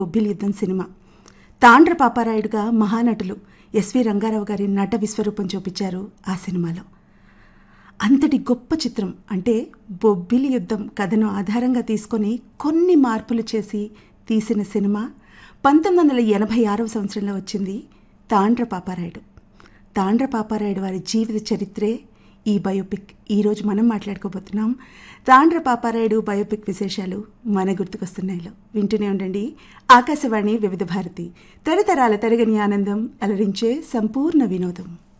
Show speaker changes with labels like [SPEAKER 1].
[SPEAKER 1] బొబ్బిలి యుద్ధం సినిమా తాండ్ర పాపారాయుడుగా మహానటులు ఎస్వి రంగారావు గారి నట విశ్వరూపం చూపించారు ఆ సినిమాలో అంతటి గొప్ప చిత్రం అంటే బొబ్బిలి యుద్ధం కథను ఆధారంగా తీసుకొని కొన్ని మార్పులు చేసి తీసిన సినిమా పంతొమ్మిది వందల ఎనభై ఆరవ సంవత్సరంలో వచ్చింది తాండ్ర పాపారాయుడు తాండ్ర పాపారాయుడు వారి జీవిత చరిత్రే ఈ బయోపిక్ ఈరోజు మనం మాట్లాడుకోబోతున్నాం తాండ్ర పాపారాయుడు బయోపిక్ విశేషాలు మన గుర్తుకొస్తున్నాయిలో వింటూనే ఉండండి ఆకాశవాణి వివిధ భారతి తరతరాల తరగని ఆనందం అలరించే సంపూర్ణ వినోదం